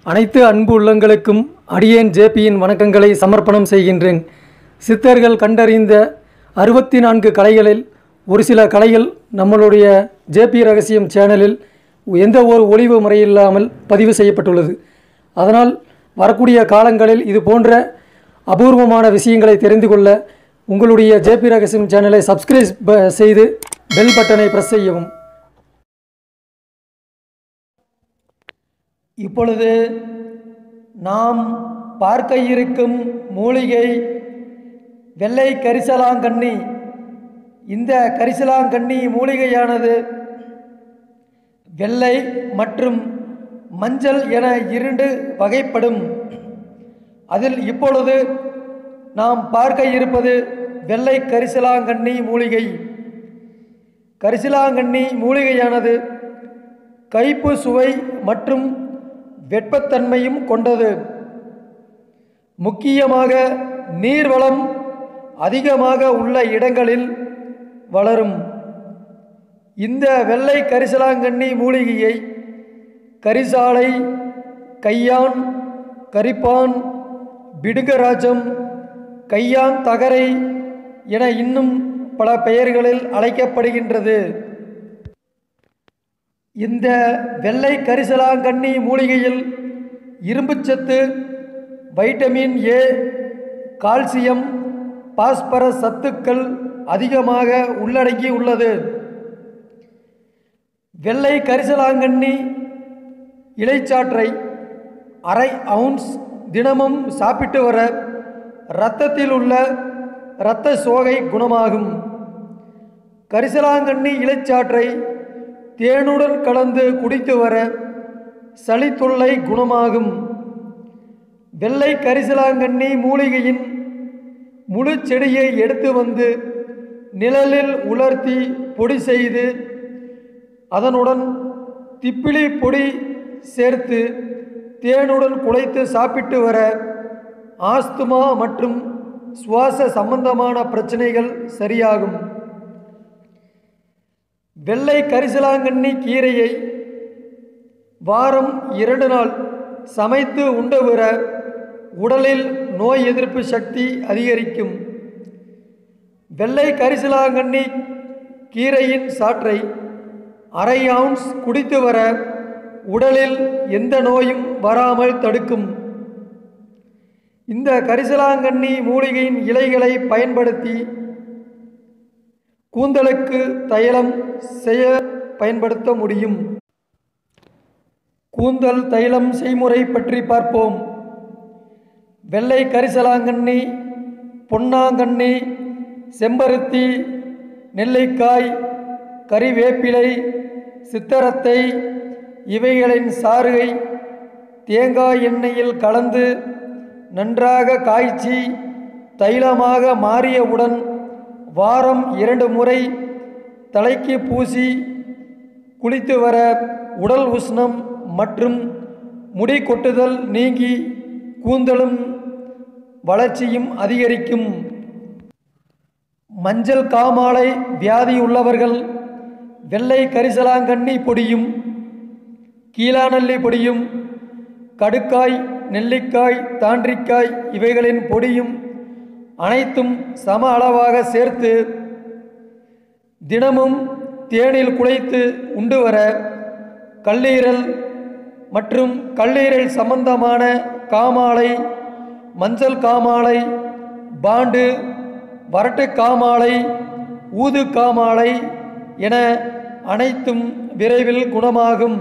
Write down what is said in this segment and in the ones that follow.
அனைத்து அன்பு உள்ளங்களுக்கும் அடியேன் ஜேபியின் வணக்கங்களை சமர்ப்பணம் செய்கின்றேன் சித்தர்கள் கண்டறிந்த அறுபத்தி நான்கு கலைகளில் ஒரு சில கலைகள் நம்மளுடைய ஜேபி ரகசியம் சேனலில் எந்த ஒரு ஒளிவு முறையில்லாமல் பதிவு செய்யப்பட்டுள்ளது அதனால் வரக்கூடிய காலங்களில் இது போன்ற அபூர்வமான விஷயங்களை தெரிந்து கொள்ள உங்களுடைய ஜேபி ரகசியம் சேனலை சப்ஸ்கிரைப் செய்து பெல் பட்டனை பிரஸ் செய்யவும் இப்பொழுது நாம் பார்க்க இருக்கும் மூலிகை வெள்ளை கரிசலாங்கண்ணி இந்த கரிசலாங்கண்ணி மூலிகையானது வெள்ளை மற்றும் மஞ்சள் என இரண்டு வகைப்படும் அதில் இப்பொழுது நாம் பார்க்க இருப்பது வெள்ளை கரிசலாங்கண்ணி மூலிகை கரிசலாங்கண்ணி மூலிகையானது கைப்பு சுவை மற்றும் வெப்பத்தன்மையும் கொண்டது முக்கியமாக நீர்வளம் அதிகமாக உள்ள இடங்களில் வளரும் இந்த வெள்ளை கரிசலாங்கண்ணி மூலிகையை கரிசாலை கையான் கரிப்பான் பிடுகராஜம் கையான் தகரை என இன்னும் பல பெயர்களில் அழைக்கப்படுகின்றது இந்த வெள்ளை கரிசலாங்கண்ணி மூலிகையில் இரும்புச்சத்து வைட்டமின் ஏ கால்சியம் பாஸ்பரஸ் சத்துக்கள் அதிகமாக உள்ளடங்கி உள்ளது வெள்ளை கரிசலாங்கண்ணி இலைச்சாற்றை அரை அவுன்ஸ் தினமும் சாப்பிட்டு வர இரத்தத்தில் உள்ள இரத்த சோகை குணமாகும் கரிசலாங்கண்ணி இலைச்சாற்றை தேனுடன் கலந்து குடித்து வர சளி தொல்லை குணமாகும் வெள்ளை கரிசலாங்கண்ணி மூலிகையின் முழு செடியை எடுத்து வந்து நிழலில் உலர்த்தி பொடி செய்து அதனுடன் திப்பிலி பொடி சேர்த்து தேனுடன் குழைத்து சாப்பிட்டு வர ஆஸ்துமா மற்றும் சுவாச சம்பந்தமான பிரச்சனைகள் சரியாகும் வெள்ளை கரிசலாங்கண்ணி கீரையை வாரம் இரண்டு நாள் சமைத்து உண்டு வர உடலில் நோய் எதிர்ப்பு சக்தி அதிகரிக்கும் வெள்ளை கரிசலாங்கண்ணி கீரையின் சாற்றை அரை அவுன்ஸ் குடித்து வர உடலில் எந்த நோயும் வராமல் தடுக்கும் இந்த கரிசலாங்கண்ணி மூலிகையின் இலைகளை பயன்படுத்தி கூந்தலுக்கு தைலம் செய்ய பயன்படுத்த முடியும் கூந்தல் தைலம் செய்முறை பற்றி பார்ப்போம் வெள்ளை கரிசலாங்கண்ணி பொன்னாங்கண்ணி செம்பருத்தி நெல்லிக்காய் கறிவேப்பிலை சித்தரத்தை இவைகளின் சாறுகை தேங்காய் எண்ணெயில் கலந்து நன்றாக காய்ச்சி தைலமாக மாறியவுடன் வாரம் இரண்டு முறை தலைக்கு பூசி குளித்து வர உடல் உஷ்ணம் மற்றும் முடி கொட்டுதல் நீங்கி கூந்தலும் வளர்ச்சியும் அதிகரிக்கும் மஞ்சள் காமாலை வியாதி உள்ளவர்கள் வெள்ளை கரிசலாங்கண்ணி பொடியும் கீழாநெல்லி பொடியும் கடுக்காய் நெல்லிக்காய் தாண்டிக்காய் இவைகளின் பொடியும் அனைத்தும் சம அளவாக சேர்த்து தினமும் தேனில் குழைத்து உண்டு வர கல்லீரல் மற்றும் கல்லீரல் சம்பந்தமான காமாலை மஞ்சள் காமாலை பாண்டு வரட்டு காமாலை ஊது காமாலை என அனைத்தும் விரைவில் குணமாகும்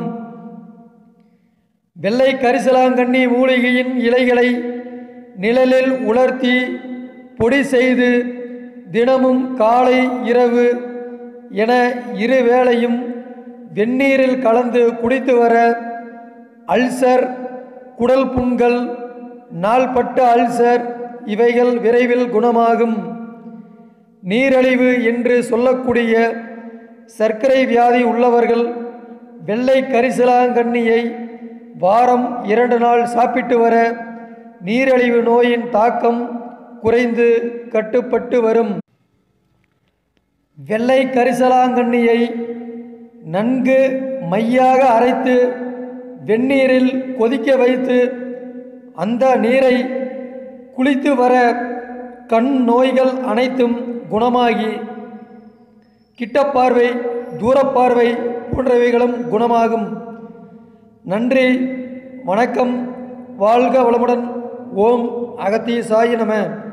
வெள்ளை கரிசலாங்கண்ணி மூலிகையின் இலைகளை நிழலில் உலர்த்தி பொடி செய்து தினமும் காலை இரவு என இரு வேளையும் வெந்நீரில் கலந்து குடித்து வர அல்சர் குடல் புண்கள் நாள்பட்ட அல்சர் இவைகள் விரைவில் குணமாகும் நீரழிவு என்று சொல்லக்கூடிய சர்க்கரை வியாதி உள்ளவர்கள் வெள்ளை கரிசலாங்கண்ணியை வாரம் இரண்டு நாள் சாப்பிட்டு வர நீரழிவு நோயின் தாக்கம் குறைந்து கட்டுப்பட்டு வரும் வெள்ளை கரிசலாங்கண்ணியை நன்கு மையாக அரைத்து வெந்நீரில் கொதிக்க வைத்து அந்த நீரை குளித்து வர கண் நோய்கள் அனைத்தும் குணமாகி கிட்டப்பார்வை தூரப்பார்வை போன்றவைகளும் குணமாகும் நன்றி வணக்கம் வாழ்க வளமுடன் ஓம் அகத்தீசாய நம